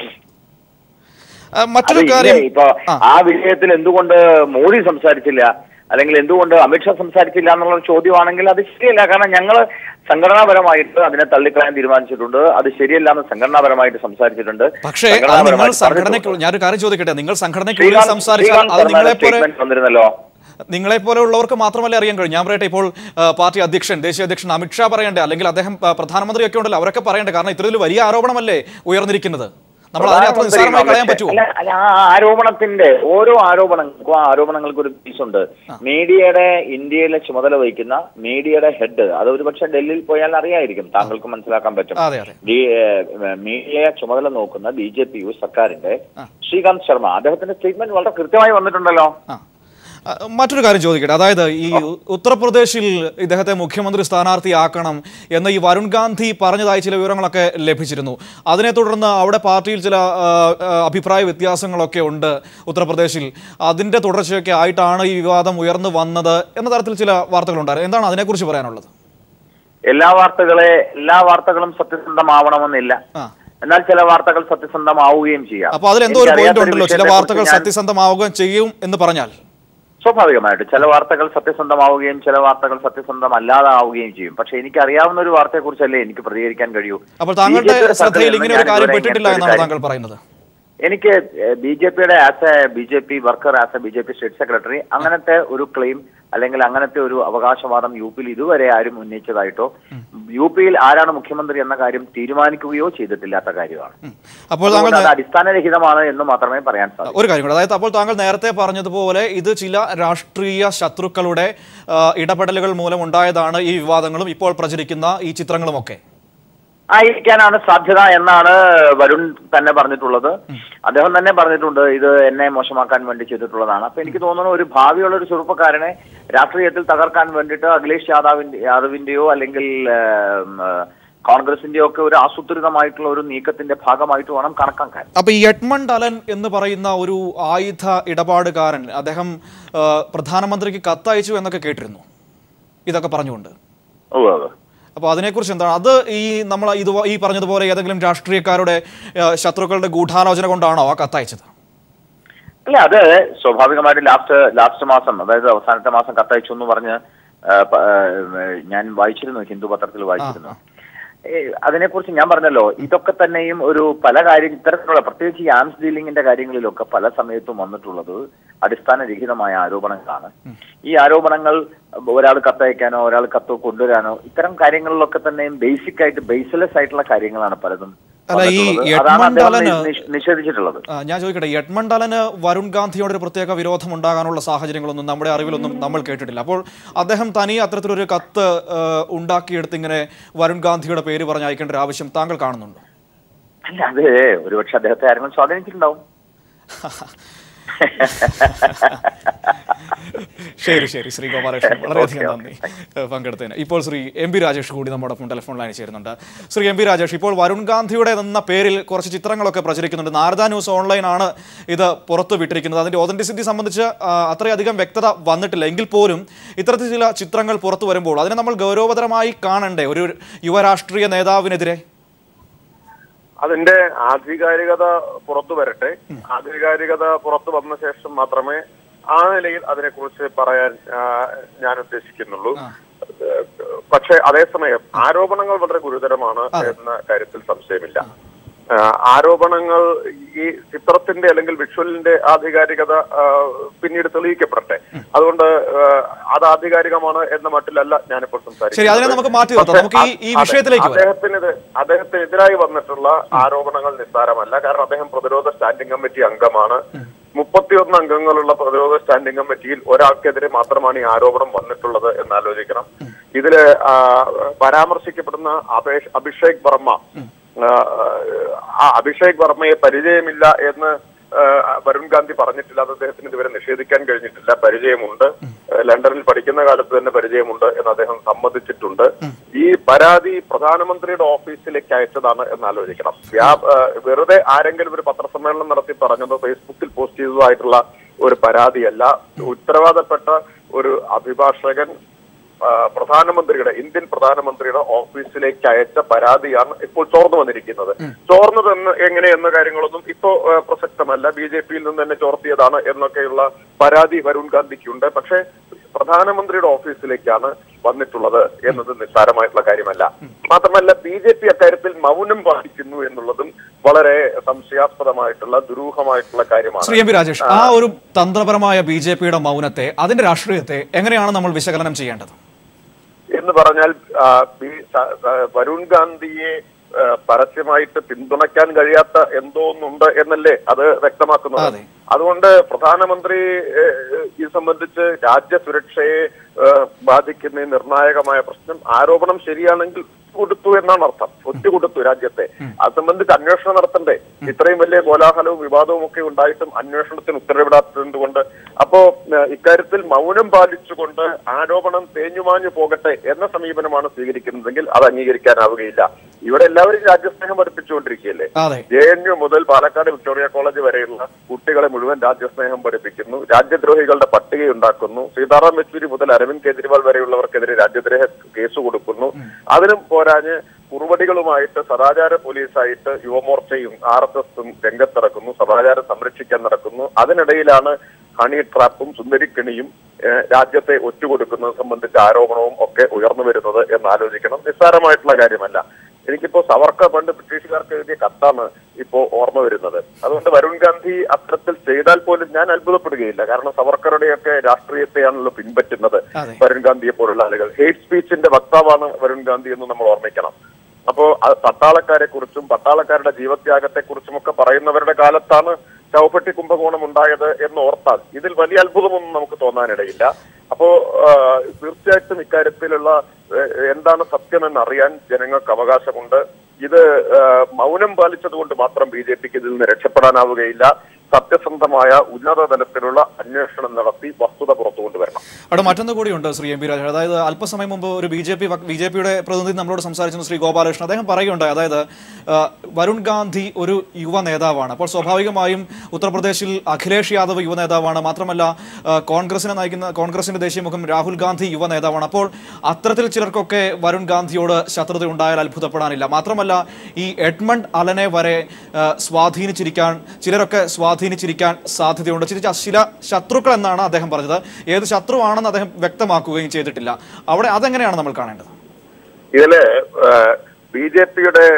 ആ, മറ്റൊരു അത് കാര്യം ഇല്ലേ, ഇപ്പൊ ആ. ആ വിഷയത്തിൽ എന്തുകൊണ്ട് മോദി സംസാരിച്ചില്ല അല്ലെങ്കിൽ എന്തുകൊണ്ട് അമിത്ഷാ സംസാരിച്ചില്ല എന്നുള്ള ചോദ്യമാണെങ്കിൽ അത് ശരിയല്ല കാരണം ഞങ്ങൾ സംഘടനാപരമായിട്ട് അതിനെ തള്ളിക്കളയാൻ തീരുമാനിച്ചിട്ടുണ്ട് അത് ശരിയല്ല എന്ന് സംഘടനാപരമായിട്ട് സംസാരിച്ചിട്ടുണ്ട് പക്ഷേ അത് നിങ്ങൾ സംഘടനാപരമായിട്ട് സംഘടനയ്ക്ക് പറഞ്ഞിട്ടുണ്ട്. ഞാനൊരു കാര്യം ചോദിക്കട്ടെ നിങ്ങൾ സംഘടനയ്ക്കുള്ളിൽ ശ്രീകാന്ത് സംസാരിച്ചാൽ ശ്രീകാന്ത് അത് പറഞ്ഞ നിങ്ങളെ പോലെ statement വന്നിരുന്നല്ലോ നിങ്ങളെ പോലെയുള്ളവർക്ക് മാത്രമല്ലേ അറിയാൻ കഴിയും ഞാൻ പറയട്ടെ ഇപ്പോൾ ആ, പാർട്ടി അധ്യക്ഷൻ ദേശീയ അധ്യക്ഷൻ അമിത്ഷാ പറയണ്ടേ അല്ലെങ്കിൽ അദ്ദേഹം ആ, പ്രധാനമന്ത്രിയൊക്കെ ഉണ്ടല്ലോ അവരൊക്കെ പറയണ്ടേ കാരണം ഇത്തരത്തിൽ വലിയ ആരോപണമല്ലേ ഉയർന്നിരിക്കുന്നത് നമ്മൾ അതിനെ അത്ര നിസ്സാരമായി കളയാൻ പറ്റുമോ അല്ല, അല്ല, ആ ആരോപണത്തിന്റെ ഓരോ ആരോപണങ്ങൾക്കും ആ ആരോപണങ്ങൾക്ക് ഒരു പീസുണ്ട് മീഡിയയുടെ ഇന്ത്യയിലെ ചുമതല വഹിക്കുന്ന മീഡിയയുടെ ഹെഡ് അത് ഒരു പക്ഷെ ഡൽഹിയിൽ പോയാൽ അറിയായിരിക്കും താങ്കൾക്ക് മനസ്സിലാക്കാൻ പറ്റും അതെ അതെ ഡി മീഡിയയെ ചുമതല നോക്കുന്ന ബി ജെ പി യു സർക്കാരിന്റെ ശ്രീകാന്ത് ശർമ്മ അദ്ദേഹത്തിന്റെ സ്റ്റേറ്റ്മെന്റ് വളരെ കൃത്യമായി വന്നിട്ടുണ്ടല്ലോ ആ ആ, മറ്റൊരു കാര്യം ചോദിക്കട്ടെ അതായത് ഈ ഉത്തർപ്രദേശിൽ ഇദ്ദേഹത്തെ മുഖ്യമന്ത്രി സ്ഥാനാർത്ഥിയാക്കണം എന്ന് ഈ വരുൺ ഗാന്ധി പറഞ്ഞതായി ചില വിവരങ്ങളൊക്കെ ലഭിച്ചിരുന്നു അതിനെ തുടർന്ന് അവിടെ പാർട്ടിയിൽ ചില ആ, ആ, അഭിപ്രായ വ്യത്യാസങ്ങളൊക്കെ ഉണ്ട് ഉത്തർപ്രദേശിൽ അതിൻ്റെ തുടർച്ചയൊക്കെ ആയിട്ടാണ് ഈ വിവാദം ഉയർന്നു വന്നത് എന്ന തരത്തിൽ ചില വാർത്തകളുണ്ടായിരുന്നു എന്താണ് അതിനെക്കുറിച്ച് പറയാനുള്ളത് എല്ലാ വാർത്തകളെ എല്ലാ വാർത്തകളും സത്യസന്ധമാവണമെന്നില്ല ആ എന്നാൽ ചില വാർത്തകൾ സത്യസന്ധമാവുകയും ചെയ്യാം അപ്പോൾ അതിൽ എന്തോ ഒരു പോയിന്റ് എനിക്കറിയാത്തൊരു ഉണ്ടല്ലോ ചില വിഷയത്തെക്കുറിച്ച് വാർത്തകൾ ഞാൻ- സത്യസന്ധമാവുകയും ചെയ്യും എന്ന് പറഞ്ഞാൽ സ്വാഭാവികമായിട്ട് ചില വാർത്തകൾ സത്യസന്ധമാവുകയും ചില വാർത്തകൾ സത്യസന്ധമല്ലാതാവുകയും ചെയ്യും പക്ഷെ എനിക്ക് അറിയാവുന്ന ഒരു വാർത്തയെക്കുറിച്ചല്ലേ എനിക്ക് പ്രതികരിക്കാൻ കഴിയൂ അപ്പോൾ താങ്കളുടെ BJP യുടെ ശ്രദ്ധയിൽ സ്ഥലത്ത് ഇങ്ങനെ ഒരു ഞാൻ കാര്യം ഇതുവരെ പെട്ടിട്ടില്ല ഇങ്ങനത്തെ ഒരു എന്നാണ് കാര്യം- താങ്കൾ പറയുന്നത് എനിക്ക് ബി ജെ പിയുടെ as a B J P worker as a B J P state secretary അങ്ങനത്തെ ഒരു ക്ലെയിം അല്ലെങ്കിൽ അങ്ങനത്തെ ഒരു അവകാശവാദം യു പിയിൽ ഇതുവരെ ആരും ഉന്നയിച്ചതായിട്ടോ യു പിയിൽ ആരാണ് മുഖ്യമന്ത്രി എന്ന കാര്യം തീരുമാനിക്കുകയോ ചെയ്തിട്ടില്ലാത്ത കാര്യമാണ് അപ്പോൾ താങ്കൾ അതുകൊണ്ട് അത് അടിസ്ഥാനരഹിതമാണ് എന്ന് മാത്രമേ പറയാൻ സാധിക്കൂ ഒരു കാര്യം കൂടെ അതായത് അപ്പോൾ താങ്കൾ നേരത്തെ പറഞ്ഞതുപോലെ ഇത് ചില രാഷ്ട്രീയ ശത്രുക്കളുടെ ആ, ഇടപെടലുകൾ മൂലം ഉണ്ടായതാണ് ഈ വിവാദങ്ങളും ഇപ്പോൾ പ്രചരിക്കുന്ന ഈ ചിത്രങ്ങളുമൊക്കെ ആയിരിക്കാനാണ് സാധ്യത എന്നാണ് വരുൺ തന്നെ പറഞ്ഞിട്ടുള്ളത് അദ്ദേഹം തന്നെ പറഞ്ഞിട്ടുണ്ട് ഇത് എന്നെ മോശമാക്കാൻ വേണ്ടി ചെയ്തിട്ടുള്ളതാണ് അപ്പൊ എനിക്ക് തോന്നുന്നു ഒരു ഭാവിയുള്ള ഒരു ചെറുപ്പക്കാരനെ രാഷ്ട്രീയത്തിൽ തകർക്കാൻ വേണ്ടിയിട്ട് അഖിലേഷ് യാദവിന്റെ യാദവിന്റെയോ അല്ലെങ്കിൽ ഏം, ഏഹ്, കോൺഗ്രസിന്റെയോ ഒക്കെ ഒരു ആസൂത്രിതമായിട്ടുള്ള ഒരു നീക്കത്തിന്റെ ഭാഗമായിട്ട് വേണം കണക്കാക്കാൻ അപ്പൊ ഈ എഡ്മണ്ട് അലൻ എന്ന് പറയുന്ന ഒരു ആയുധ ഇടപാടുകാരൻ അദ്ദേഹം ആ, പ്രധാനമന്ത്രിക്ക് കത്തയച്ചു എന്നൊക്കെ കേട്ടിരുന്നു ഇതൊക്കെ പറഞ്ഞുകൊണ്ട് ഓ അതെ അപ്പോൾ അതിനെക്കുറിച്ച് എന്താണ് അത് ഈ നമ്മൾ ഇത് ഈ പറഞ്ഞതുപോലെ ഏതെങ്കിലും രാഷ്ട്രീയക്കാരുടെ ആ, ശത്രുക്കളുടെ ഗൂഢാലോചന കൊണ്ടാണോ ആ കത്തയച്ചത് അല്ല അത് സ്വാഭാവികമായിട്ടും ലാസ്റ്റ് ലാസ്റ്റ് മാസം അതായത് അവസാനത്തെ മാസം കത്തയച്ചു എന്ന് പറഞ്ഞ് ആ, പ- ആ, ഞാൻ വായിച്ചിരുന്നു ഹിന്ദു പത്രത്തിൽ വായിച്ചിരുന്നു ഏ, അതിനെക്കുറിച്ച് ഞാൻ പറഞ്ഞല്ലോ ഇതൊക്കെ തന്നെയും ഒരു പല കാര്യം ഇത്തരത്തിലുള്ള പ്രത്യേകിച്ച് ഈ ആംസ് ഡീലിംഗിന്റെ കാര്യങ്ങളിലൊക്കെ പല സമയത്തും വന്നിട്ടുള്ളത് അടിസ്ഥാനരഹിതമായ ആരോപണങ്ങളാണ് ഈ ആരോപണങ്ങൾ ഒരാൾ കത്തയക്കാനോ ഒരാൾ കത്ത് കൊണ്ടുവരാനോ ഇത്തരം കാര്യങ്ങളിലൊക്കെ തന്നെയും ബേസിക് ആയിട്ട് ബേസ്ലെസ് ആയിട്ടുള്ള കാര്യങ്ങളാണ് പലതും അല്ല, ഈ വന്നിട്ടുള്ളത്. അതാണ് എഡ്മണ്ട് അദ്ദേഹം അലന് നിഷ്- നിഷേധിച്ചിട്ടുള്ളത് ആ, ഞാൻ ചോദിക്കട്ടെ എഡ്മണ്ട് അലന് വരുൺ ഗാന്ധിയോട് ഒരു പ്രത്യേക വിരോധം ഉണ്ടാകാനുള്ള സാഹചര്യങ്ങളൊന്നും നമ്മുടെ അറിവിലൊന്നും നമ്മൾ കേട്ടിട്ടില്ല അപ്പോൾ അദ്ദേഹം തനി അത്തരത്തിലൊരു കത്ത് ആ, ഉണ്ടാക്കിയെടുത്ത് ഇങ്ങനെ വരുൺ ഗാന്ധിയുടെ പേര് പറഞ്ഞ് അയക്കേണ്ട ഒരു ആവശ്യം താങ്കൾ കാണുന്നുണ്ടോ അല്ല അത് ഒരുപക്ഷെ അദ്ദേഹത്തെ ആരെങ്കിലും സ്വാധീനിച്ചിട്ടുണ്ടാവും ശരി ശരി ശ്രീ ഗോപാലകൃഷ്ണൻ വളരെയധികം നന്ദി ഏഹ് പങ്കെടുത്തതിന് ഇപ്പോൾ ശ്രീ എം പി രാജേഷ് കൂടി നമ്മോടൊപ്പം ടെലിഫോൺ ലൈനിൽ ചേരുന്നുണ്ട് ശ്രീ എം പി രാജേഷ് ഇപ്പോൾ വരുൺ ഗാന്ധിയുടെ എന്ന പേരിൽ കുറച്ച് ചിത്രങ്ങളൊക്കെ പ്രചരിക്കുന്നുണ്ട് നാരദ ന്യൂസ് ഓൺലൈനാണ് ഇത് പുറത്തു വിട്ടിരിക്കുന്നത് അതിന്റെ ഓതന്റിസിറ്റി സംബന്ധിച്ച് ആ, അത്രയധികം വ്യക്തത വന്നിട്ടില്ല എങ്കിൽ പോലും ഇത്തരത്തിൽ ചില ചിത്രങ്ങൾ പുറത്തു വരുമ്പോൾ അതിനെ നമ്മൾ ഗൗരവതരമായി കാണണ്ടേ ഒരു യുവരാഷ്ട്രീയ നേതാവിനെതിരെ അതിന്റെ ആധികാരികത പുറത്തു വരട്ടെ ആധികാരികത പുറത്തു വന്ന ശേഷം മാത്രമേ ആ നിലയിൽ അതിനെക്കുറിച്ച് പറയാൻ ആ, ഞാൻ ഉദ്ദേശിക്കുന്നുള്ളൂ ഏഹ്, പക്ഷേ അതേസമയം ആരോപണങ്ങൾ വളരെ ഗുരുതരമാണ് എന്ന കാര്യത്തിൽ സംശയമില്ല ആ, ആരോപണങ്ങൾ ഈ ചിത്രത്തിന്റെ അല്ലെങ്കിൽ വിഷ്വലിന്റെ ആധികാരികത ആ, പിന്നീട് തെളിയിക്കപ്പെടട്ടെ അതുകൊണ്ട് ആ, അത് ആധികാരികമാണ് എന്ന മട്ടിലല്ല ഞാനിപ്പോൾ ശരി, അതിനെ നമുക്ക് മാറ്റി നിർത്താം. പക്ഷേ നമുക്ക് ഈ- ഈ അതെ, വിഷയത്തിലേക്ക് വരാം. അദ്ദേഹത്തിന് അദ്ദേഹത്തിനെതിരായി വന്നിട്ടുള്ള ആരോപണങ്ങൾ നിസ്സാരമല്ല കാരണം അദ്ദേഹം പ്രതിരോധ സ്റ്റാൻഡിംഗ് കമ്മിറ്റി അംഗമാണ് മുപ്പത്തിയൊന്ന് അംഗങ്ങളുള്ള പ്രതിരോധ സ്റ്റാൻഡിംഗ് കമ്മിറ്റിയിൽ ഒരാൾക്കെതിരെ മാത്രമാണ് ഈ ആരോപണം വന്നിട്ടുള്ളത് എന്ന് ആലോചിക്കണം ഇതില് ആ, പരാമർശിക്കപ്പെടുന്ന അപേഷ് അഭിഷേക് വർമ്മ ആ, ആ അഭിഷേക് വർമ്മയെ പരിചയമില്ല എന്ന് ആ, വരുൺ ഗാന്ധി പറഞ്ഞിട്ടില്ല അത് അദ്ദേഹത്തിന് ഇതുവരെ നിഷേധിക്കാൻ കഴിഞ്ഞിട്ടില്ല പരിചയമുണ്ട് ലണ്ടനിൽ പഠിക്കുന്ന കാലത്ത് തന്നെ പരിചയമുണ്ട് എന്ന് അദ്ദേഹം സമ്മതിച്ചിട്ടുണ്ട് ഈ പരാതി പ്രധാനമന്ത്രിയുടെ ഓഫീസിലേക്ക് അയച്ചതാണ് എന്ന് ആലോചിക്കണം വ്യാ- ആ, വെറുതെ ആരെങ്കിലും ഒരു പത്രസമ്മേളനം നടത്തി പറഞ്ഞതോ ഫേസ്ബുക്കിൽ പോസ്റ്റ് ചെയ്തതായിട്ടുള്ള ഒരു പരാതിയല്ല ഉത്തരവാദപ്പെട്ട ഒരു അഭിഭാഷകൻ ആ, പ്രധാനമന്ത്രിയുടെ ഇന്ത്യൻ പ്രധാനമന്ത്രിയുടെ ഓഫീസിലേക്ക് അയച്ച പരാതിയാണ് ഇപ്പോൾ ചോർന്നു വന്നിരിക്കുന്നത് ചോർന്നത് എന്ന് എങ്ങനെ എന്ന കാര്യങ്ങളൊന്നും ഇപ്പോ ആ, പ്രസക്തമല്ല ബി ജെ പിയിൽ നിന്ന് തന്നെ ചോർത്തിയതാണ് എന്നൊക്കെയുള്ള പരാതി വരുൺ ഗാന്ധിക്കുണ്ട് പക്ഷേ പ്രധാനമന്ത്രിയുടെ ഓഫീസിലേക്കാണ് വന്നിട്ടുള്ളത് എന്നത് നിസ്സാരമായിട്ടുള്ള കാര്യമല്ല മാത്രമല്ല ബി ജെ പി അക്കാര്യത്തിൽ മൗനം പാലിക്കുന്നു എന്നുള്ളതും വളരെ സംശയാസ്പദമായിട്ടുള്ള ദുരൂഹമായിട്ടുള്ള കാര്യമാണ് ശ്രീ എം പി രാജേഷ് ആ ഒരു തന്ത്രപരമായ ബി ജെ പിയുടെ മൗനത്തെ അതിന്റെ രാഷ്ട്രീയത്തെ എങ്ങനെയാണ് നമ്മൾ വിശകലനം ചെയ്യേണ്ടത് എന്ന് പറഞ്ഞാൽ ആ, ബി- സ- സ- വരുൺ ഗാന്ധിയെ ആ, പരസ്യമായിട്ട് പിന്തുണയ്ക്കാൻ കഴിയാത്ത എന്തോ ഒന്നുണ്ട് എന്നല്ലേ അത് വ്യക്തമാക്കുന്നത് അതെ. അതുകൊണ്ട് പ്രധാനമന്ത്രി ഏഹ്, ഇത് സംബന്ധിച്ച് രാജ്യസുരക്ഷയെ ഏഹ്, ബാധിക്കുന്ന ഈ നിർണായകമായ പ്രശ്നം ആരോപണം ശരിയാണെങ്കിൽ കൊടുത്തു എന്നാണ് അർത്ഥം ഒറ്റുകൊടുത്തു രാജ്യത്തെ അത് സംബന്ധിച്ച് അന്വേഷണം നടത്തണ്ടേ ഇത്രയും വലിയ കോലാഹലവും വിവാദവും ഒക്കെ ഉണ്ടായിട്ടും അന്വേഷണത്തിന് ഉത്തരവിടാത്തത് കൊണ്ട് അപ്പോ ഏഹ്, ഇക്കാര്യത്തിൽ മൗനം പാലിച്ചുകൊണ്ട് ആരോപണം തേഞ്ഞുമാഞ്ഞു പോകട്ടെ എന്ന സമീപനമാണ് സ്വീകരിക്കുന്നതെങ്കിൽ അത് അംഗീകരിക്കാനാവുകയില്ല ഇവിടെ എല്ലാവരും രാജ്യസ്നേഹം പഠിപ്പിച്ചുകൊണ്ടിരിക്കുകയല്ലേ അതെ ജെ എൻ യു മുതൽ പാലക്കാട് വിക്ടോറിയ കോളേജ് വരെയുള്ള കുട്ടികളെ മുഴുവൻ രാജ്യസ്നേഹം പഠിപ്പിക്കുന്നു രാജ്യദ്രോഹികളുടെ പട്ടിക ഉണ്ടാക്കുന്നു സീതാറാം യെച്ചൂരി മുതൽ അരവിന്ദ് കെജ്രിവാൾ വരെയുള്ളവർക്കെതിരെ രാജ്യദ്രോഹ കേസ് കൊടുക്കുന്നു അതിനും പോരാഞ്ഞ് കുറുവടികളുമായിട്ട് സദാചാര പോലീസായിട്ട് യുവമോർച്ചയും ആർ എസ് എസും രംഗത്തിറക്കുന്നു സദാചാരം സംരക്ഷിക്കാൻ നടക്കുന്നു അതിനിടയിലാണ് ഹണി ട്രാപ്പും സുന്ദരിക്കണിയും ഏഹ്, രാജ്യത്തെ ഒറ്റുകൊടുക്കുന്നത് സംബന്ധിച്ച ആരോപണവും ഒക്കെ ഉയർന്നു വരുന്നത് എന്ന് ആലോചിക്കണം നിസ്സാരമായിട്ടുള്ള കാര്യമല്ല എനിക്കിപ്പോ സവർക്കർ പണ്ട് ബ്രിട്ടീഷുകാർക്ക് എഴുതിയ കത്താണ് ഇപ്പോ ഓർമ്മ വരുന്നത് അതുകൊണ്ട് വരുൺ ഗാന്ധി അത്തരത്തിൽ ചെയ്താൽ പോലും ഞാൻ അത്ഭുതപ്പെടുകയില്ല കാരണം സവർക്കറുടെയൊക്കെ രാഷ്ട്രീയത്തെയാണല്ലോ പിൻപറ്റുന്നത് അതെ. വരുൺ ഗാന്ധിയെ പോലുള്ള ആളുകൾ ഹേറ്റ് സ്പീച്ചിന്റെ വക്താവാണ് വരുൺ ഗാന്ധി എന്ന് നമ്മൾ ഓർമ്മിക്കണം അപ്പോ അത് പട്ടാളക്കാരെ കുറിച്ചും പട്ടാളക്കാരുടെ ജീവത്യാഗത്തെ കുറിച്ചും ഒക്കെ പറയുന്നവരുടെ കാലത്താണ് ചൗപ്പട്ടി കുംഭകോണം ഉണ്ടായത് എന്ന് ഓർത്താൽ ഇതിൽ വലിയ അത്ഭുതമൊന്നും നമുക്ക് തോന്നാനിടയില്ല അപ്പോ ആ, തീർച്ചയായിട്ടും ഇക്കാര്യത്തിലുള്ള ഏഹ്, എന്താണ് സത്യമെന്ന് അറിയാൻ ജനങ്ങൾക്ക് അവകാശമുണ്ട് ഇത് ആ, മൗനം പാലിച്ചതുകൊണ്ട് മാത്രം ബി ജെ പിക്ക് ഇതിൽ നിന്ന് രക്ഷപ്പെടാനാവുകയില്ല സത്യസന്ധമായ ഉന്നത തലത്തിലുള്ള അന്വേഷണം നടത്തി വസ്തുത പുറത്തു കൊണ്ടുവരണം അവിടെ മറ്റൊന്ന് കൂടിയുണ്ട് ശ്രീ എം പി രാജേഷ് അതായത് അല്പസമയം മുമ്പ് ഒരു B J P B J പിയുടെ പ്രതിനിധി നമ്മളോട് സംസാരിച്ചിരുന്നു ശ്രീ ഗോപാലകൃഷ്ണൻ അദ്ദേഹം പറയുകയുണ്ടായി അതായത് ആ, വരുൺ ഗാന്ധി ഒരു യുവ നേതാവാണ് അപ്പോൾ സ്വാഭാവികമായും ഉത്തർപ്രദേശിൽ അഖിലേഷ് യാദവ് യുവ നേതാവാണ് മാത്രമല്ല ആ, കോൺഗ്രസിനെ നയിക്കുന്ന കോൺഗ്രസിന്റെ ദേശീയ മുഖം രാഹുൽ ഗാന്ധി യുവ നേതാവാണ് അപ്പോൾ അത്തരത്തിൽ ചിലർക്കൊക്കെ വരുൺ ഗാന്ധിയോട് ശത്രുത ഉണ്ടായാൽ അത്ഭുതപ്പെടാനില്ല മാത്രമല്ല ഈ എഡ്മണ്ട് അലനെ വരെ ആ, സ്വാധീനിച്ചിരിക്കാൻ ചിലരൊക്കെ സ്വാധീനം സ്വാധീനിച്ചിരിക്കാൻ സാധ്യതയുണ്ട് ചില ചില ശത്രുക്കൾ എന്നാണ് അദ്ദേഹം പറഞ്ഞത് ഏത് ശത്രുവാണെന്ന് അദ്ദേഹം വ്യക്തമാക്കുകയും ചെയ്തിട്ടില്ല അവിടെ അതെങ്ങനെയാണ് നമ്മൾ കാണേണ്ടത് ഇതില് ബി ജെ പിയുടെ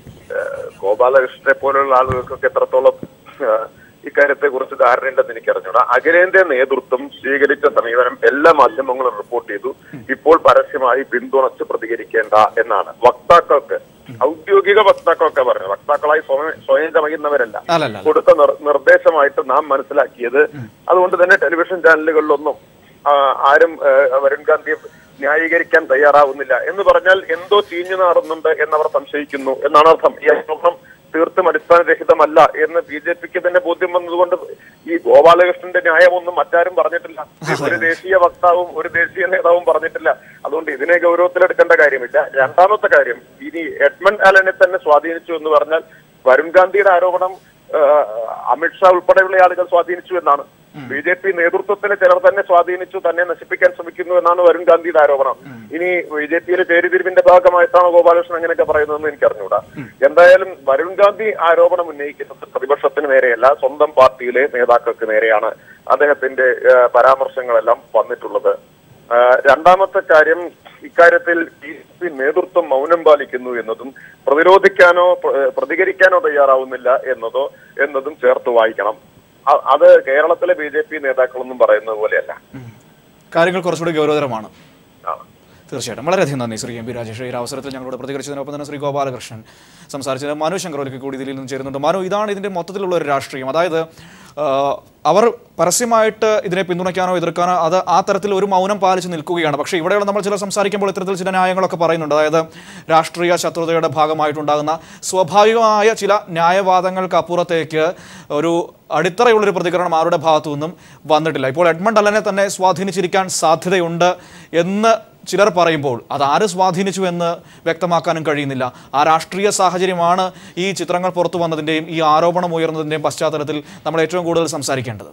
ഗോപാലകൃഷ്ണനെ പോലുള്ള ആളുകൾക്കൊക്കെ എത്രത്തോളം ആ, ഇക്കാര്യത്തെ കുറിച്ച് ധാരണയുണ്ടെന്ന് എനിക്കറിഞ്ഞൂടാ അഖിലേന്ത്യാ നേതൃത്വം സ്വീകരിച്ച സമീപനം എല്ലാ മാധ്യമങ്ങളും റിപ്പോർട്ട് ചെയ്തു ഇപ്പോൾ പരസ്യമായി പിന്തുണച്ച് പ്രതികരിക്കേണ്ട എന്നാണ് വക്താക്കൾക്ക് ഔദ്യോഗിക വക്താക്കളൊക്കെ പറഞ്ഞു വക്താക്കളായി സ്വയം സ്വയം ചമയുന്നവരല്ല അല്ലല്ല കൊടുത്ത നിർ- നിർദ്ദേശമായിട്ട് നാം മനസ്സിലാക്കിയത് അതുകൊണ്ട് തന്നെ ടെലിവിഷൻ ചാനലുകളിലൊന്നും ആ, ആരും ആ, വരുൺ ഗാന്ധിയെ ന്യായീകരിക്കാൻ തയ്യാറാവുന്നില്ല എന്ന് പറഞ്ഞാൽ എന്തോ ചീഞ്ഞു നാറുന്നുണ്ട് എന്നവർ സംശയിക്കുന്നു എന്നാണ് അർത്ഥം ഈ ആരോപണം തീർത്തും അടിസ്ഥാനരഹിതമല്ല എന്ന് ബി ജെ പിക്ക് തന്നെ ബോധ്യം വന്നതുകൊണ്ട് ഈ ഗോപാലകൃഷ്ണന്റെ ന്യായമൊന്നും മറ്റാരും പറഞ്ഞിട്ടില്ല ഒരു ദേശീയ വക്താവും ഒരു ദേശീയ നേതാവും പറഞ്ഞിട്ടില്ല അതുകൊണ്ട് ഇതിനെ ഗൗരവത്തിലെടുക്കേണ്ട കാര്യമില്ല രണ്ടാമത്തെ കാര്യം ഇനി എഡ്മണ്ട് അലനെ തന്നെ സ്വാധീനിച്ചു എന്ന് പറഞ്ഞാൽ വരുൺ ഗാന്ധിയുടെ ആരോപണം ആ, അമിത്ഷാ ഉൾപ്പെടെയുള്ള ആളുകൾ സ്വാധീനിച്ചു എന്നാണ് ബി ജെ പി നേതൃത്വത്തിന് ചിലർ തന്നെ സ്വാധീനിച്ചു തന്നെ നശിപ്പിക്കാൻ ശ്രമിക്കുന്നു എന്നാണ് വരുൺ ഗാന്ധിയുടെ ആരോപണം ഇനി ബി ജെ പിയിലെ ചേരിതിരിവിന്റെ ഭാഗമായിട്ടാണ് ഗോപാലകൃഷ്ണൻ അങ്ങനെയൊക്കെ പറയുന്നതെന്ന് എനിക്ക് അറിഞ്ഞൂടാ എന്തായാലും വരുൺ ഗാന്ധി ആരോപണം ഉന്നയിക്കുന്നത് പ്രതിപക്ഷത്തിന് നേരെയല്ല സ്വന്തം പാർട്ടിയിലെ നേതാക്കൾക്ക് നേരെയാണ് അദ്ദേഹത്തിന്റെ ആ, പരാമർശങ്ങളെല്ലാം വന്നിട്ടുള്ളത് ആ, രണ്ടാമത്തെ കാര്യം ഇക്കാര്യത്തിൽ ബി ജെ പി നേതൃത്വം മൗനം പാലിക്കുന്നു എന്നതും പ്രതിരോധിക്കാനോ പ്ര- പ്രതികരിക്കാനോ തയ്യാറാവുന്നില്ല എന്നതോ എന്നതും ചേർത്ത് വായിക്കണം അ- അത് കേരളത്തിലെ ബി ജെ പി നേതാക്കളൊന്നും പറയുന്നത് പോലെയല്ല കാര്യങ്ങൾ കുറച്ചുകൂടി ഗൗരവതരമാണ് ആണ് തീർച്ചയായിട്ടും വളരെയധികം നന്ദി ശ്രീ എം പി രാജേഷ് ഈ ഒരു അവസരത്തിൽ ഞങ്ങളോട് പ്രതികരിച്ചതിനൊപ്പം തന്നെ ശ്രീ ഗോപാലകൃഷ്ണൻ സംസാരിച്ചത് മനു ശങ്കറോലിക്ക് കൂടി ഇതിൽ നിന്നും ചേരുന്നുണ്ട് മനു ഇതാണ് ഇതിന്റെ മൊത്തത്തിലുള്ള ഒരു രാഷ്ട്രീയം അതായത് ആ, അവർ പരസ്യമായിട്ട് ഇതിനെ പിന്തുണയ്ക്കാനോ എതിർക്കാനോ അത് ആ തരത്തിൽ ഒരു മൗനം പാലിച്ച് നിൽക്കുകയാണ് പക്ഷേ ഇവിടെയുള്ള നമ്മൾ ചില സംസാരിക്കുമ്പോൾ ഇത്തരത്തിൽ ചില ന്യായങ്ങളൊക്കെ പറയുന്നുണ്ട് അതായത് രാഷ്ട്രീയ ശത്രുതയുടെ ഭാഗമായിട്ടുണ്ടാകുന്ന സ്വാഭാവികമായ ചില ന്യായവാദങ്ങൾക്ക് അപ്പുറത്തേക്ക് ഒരു അടിത്തറയുള്ളൊരു പ്രതികരണം ആരുടെ ഭാഗത്തു നിന്നും വന്നിട്ടില്ല ഇപ്പോൾ എഡ്മണ്ട് അല്ലനെ തന്നെ സ്വാധീനിച്ചിരിക്കാൻ സാധ്യതയുണ്ട് എന്ന് ചിലർ പറയുമ്പോൾ അത് ആര് സ്വാധീനിച്ചു എന്ന് വ്യക്തമാക്കാനും കഴിയുന്നില്ല ആ രാഷ്ട്രീയ സാഹചര്യമാണ് ഈ ചിത്രങ്ങൾ പുറത്തു വന്നതിൻ്റെയും ഈ ആരോപണം ഉയർന്നതിൻ്റെയും പശ്ചാത്തലത്തിൽ നമ്മൾ ഏറ്റവും കൂടുതൽ സംസാരിക്കേണ്ടത്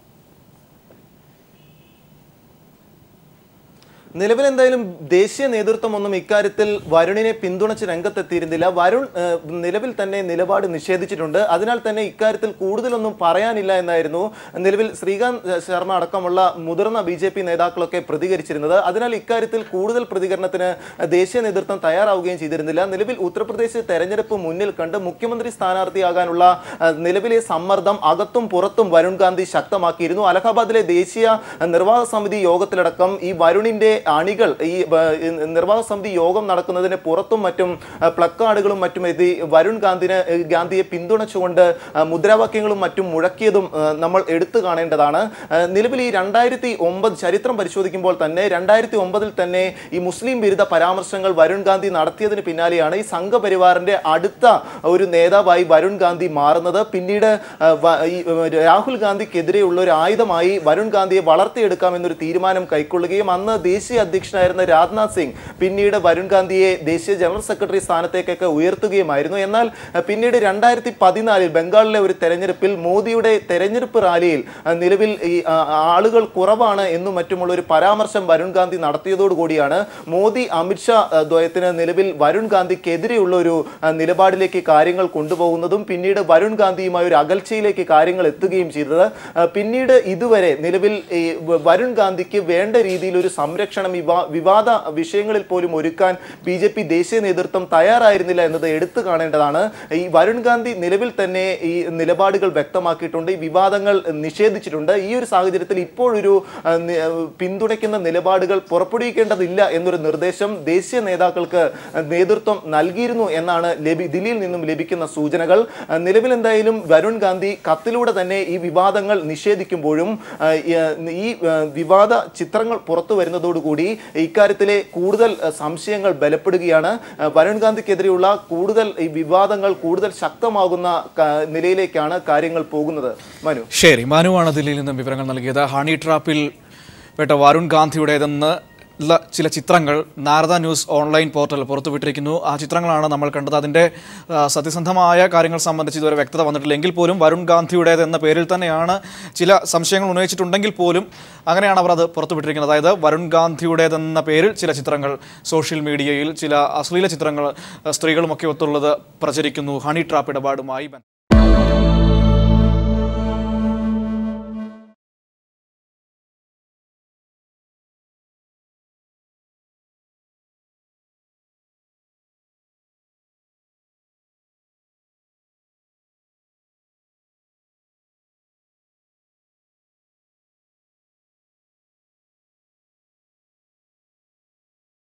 നിലവിൽ എന്തായാലും ദേശീയ നേതൃത്വം ഒന്നും ഇക്കാര്യത്തിൽ വരുണിനെ പിന്തുണച്ച് രംഗത്തെത്തിയിരുന്നില്ല വരുൺ ഏഹ്, നിലവിൽ തന്നെ നിലപാട് നിഷേധിച്ചിട്ടുണ്ട് അതിനാൽ തന്നെ ഇക്കാര്യത്തിൽ കൂടുതലൊന്നും പറയാനില്ല എന്നായിരുന്നു നിലവിൽ ശ്രീകാന്ത് ഏഹ്, ശർമ്മ അടക്കമുള്ള മുതിർന്ന ബി ജെ പി നേതാക്കളൊക്കെ പ്രതികരിച്ചിരുന്നത് അതിനാൽ ഇക്കാര്യത്തിൽ കൂടുതൽ പ്രതികരണത്തിന് ദേശീയ നേതൃത്വം തയ്യാറാവുകയും ചെയ്തിരുന്നില്ല നിലവിൽ ഉത്തർപ്രദേശ് തെരഞ്ഞെടുപ്പ് മുന്നിൽ കണ്ട് മുഖ്യമന്ത്രി സ്ഥാനാർത്ഥിയാകാനുള്ള ഏഹ്, നിലവിലെ സമ്മർദ്ദം അകത്തും പുറത്തും വരുൺ ഗാന്ധി ശക്തമാക്കിയിരുന്നു അലഹാബാദിലെ ദേശീയ നിർവാഹക സമിതി യോഗത്തിലടക്കം ഈ വരുണിന്റെ അണികൾ ഈ വ- ഈ നിർവാഹക സമിതി യോഗം നടക്കുന്നതിന് പുറത്തും മറ്റും ആ, പ്ലക്കാർഡുകളും മറ്റും എഴുതി വരുൺ ഗാന്ധിനെ ഏ, ഗാന്ധിയെ പിന്തുണച്ചുകൊണ്ട് ആ, മുദ്രാവാക്യങ്ങളും മറ്റും മുഴക്കിയതും ആ, നമ്മൾ എടുത്തു കാണേണ്ടതാണ് ആ, നിലവിൽ ഈ രണ്ടായിരത്തി ഒമ്പത് ചരിത്രം പരിശോധിക്കുമ്പോൾ തന്നെ രണ്ടായിരത്തി ഒമ്പതിൽ തന്നെ ഈ മുസ്ലിം വിരുദ്ധ പരാമർശങ്ങൾ വരുൺ ഗാന്ധി നടത്തിയതിന് പിന്നാലെയാണ് ഈ സംഘപരിവാറിന്റെ അടുത്ത ഒരു നേതാവായി വരുൺ ഗാന്ധി മാറുന്നത് പിന്നീട് ആ, വ- ഈ ഏ, രാഹുൽ ഗാന്ധിക്കെതിരെയുള്ള ഒരു ആയുധമായി വരുൺ ഗാന്ധിയെ വളർത്തിയെടുക്കാം എന്നൊരു തീരുമാനം കൈക്കൊള്ളുകയും അന്ന് ദേശീയ അധ്യക്ഷനായിരുന്ന രാജ്നാഥ് സിംഗ് പിന്നീട് വരുൺ ഗാന്ധിയെ ദേശീയ ജനറൽ സെക്രട്ടറി സ്ഥാനത്തേക്കൊക്കെ ഉയർത്തുകയുമായിരുന്നു എന്നാൽ അഹ്, പിന്നീട് രണ്ടായിരത്തി പതിനാലിൽ ബംഗാളിലെ ഒരു തെരഞ്ഞെടുപ്പിൽ മോദിയുടെ തെരഞ്ഞെടുപ്പ് റാലിയിൽ അഹ്, നിലവിൽ ഈ ആ, ആളുകൾ കുറവാണ് എന്നും മറ്റുമുള്ള ഒരു പരാമർശം വരുൺ ഗാന്ധി നടത്തിയതോടുകൂടിയാണ് മോദി അമിത്ഷാ അഹ്, ദ്വയത്തിന് നിലവിൽ വരുൺ ഗാന്ധിക്കെതിരെയുള്ള ഒരു അഹ്, നിലപാടിലേക്ക് കാര്യങ്ങൾ കൊണ്ടുപോകുന്നതും പിന്നീട് വരുൺ ഗാന്ധിയുമായി ഒരു അകൽച്ചയിലേക്ക് കാര്യങ്ങൾ എത്തുകയും ചെയ്തത് അഹ്, പിന്നീട് ഇതുവരെ നിലവിൽ ഈ വ- വരുൺ ഗാന്ധിക്ക് വേണ്ട രീതിയിൽ ഒരു സംരക്ഷണം വിവാ- വിവാദ വിഷയങ്ങളിൽ പോലും ഒരുക്കാൻ ബി ജെ പി ദേശീയ നേതൃത്വം തയ്യാറായിരുന്നില്ല എന്നത് എടുത്തു കാണേണ്ടതാണ് ഈ വരുൺ ഗാന്ധി നിലവിൽ തന്നെ ഈ നിലപാടുകൾ വ്യക്തമാക്കിയിട്ടുണ്ട് ഈ വിവാദങ്ങൾ നിഷേധിച്ചിട്ടുണ്ട് ഈ ഒരു സാഹചര്യത്തിൽ ഇപ്പോഴൊരു ആ, നി- ആ, പിന്തുണയ്ക്കുന്ന നിലപാടുകൾ പുറപ്പെടുവിക്കേണ്ടതില്ല എന്നൊരു നിർദ്ദേശം ദേശീയ നേതാക്കൾക്ക് നേതൃത്വം നൽകിയിരുന്നു എന്നാണ് ലഭി ദില്ലിയിൽ നിന്നും ലഭിക്കുന്ന സൂചനകൾ ആ, നിലവിൽ എന്തായാലും വരുൺ ഗാന്ധി കത്തിലൂടെ തന്നെ ഈ വിവാദങ്ങൾ നിഷേധിക്കുമ്പോഴും ആ, ഈ- ഈ ആ, വിവാദ ചിത്രങ്ങൾ പുറത്തു വരുന്നതോടുകൂടി ഇക്കാര്യത്തിലെ കൂടുതൽ ആ, സംശയങ്ങൾ ബലപ്പെടുകയാണ് ആ, വരുൺ ഗാന്ധിക്കെതിരെയുള്ള കൂടുതൽ ഈ വിവാദങ്ങൾ കൂടുതൽ ശക്തമാകുന്ന ക- നിലയിലേക്കാണ് കാര്യങ്ങൾ പോകുന്നത് മനു ശരി മനുവാണ് ദില്ലിയിൽ നിന്നും വിവരങ്ങൾ നൽകിയത് ഹണി ട്രാപ്പിൽ പെട്ട വരുൺ ഗാന്ധിയുടേതെന്ന് ഉള്ള ചില ചിത്രങ്ങൾ നാരദ ന്യൂസ് ഓൺലൈൻ പോർട്ടൽ പുറത്തുവിട്ടിരിക്കുന്നു ആ ചിത്രങ്ങളാണ് നമ്മൾ കണ്ടത് അതിൻ്റെ ആ, സത്യസന്ധമായ കാര്യങ്ങൾ സംബന്ധിച്ച് ഇതുവരെ വ്യക്തത വന്നിട്ടില്ല എങ്കിൽ പോലും വരുൺ ഗാന്ധിയുടേത് എന്ന പേരിൽ തന്നെയാണ് ചില സംശയങ്ങൾ ഉന്നയിച്ചിട്ടുണ്ടെങ്കിൽ പോലും അങ്ങനെയാണ് അവർ അത് പുറത്തുവിട്ടിരിക്കുന്നത് അതായത് വരുൺ ഗാന്ധിയുടേതെന്ന പേരിൽ ചില ചിത്രങ്ങൾ സോഷ്യൽ മീഡിയയിൽ ചില അശ്ലീല ചിത്രങ്ങൾ ആ, സ്ത്രീകളുമൊക്കെ ഒത്തുള്ളത് പ്രചരിക്കുന്നു ഹണി ട്രാപ്പ് ഇടപാടുമായി ബന്ധ-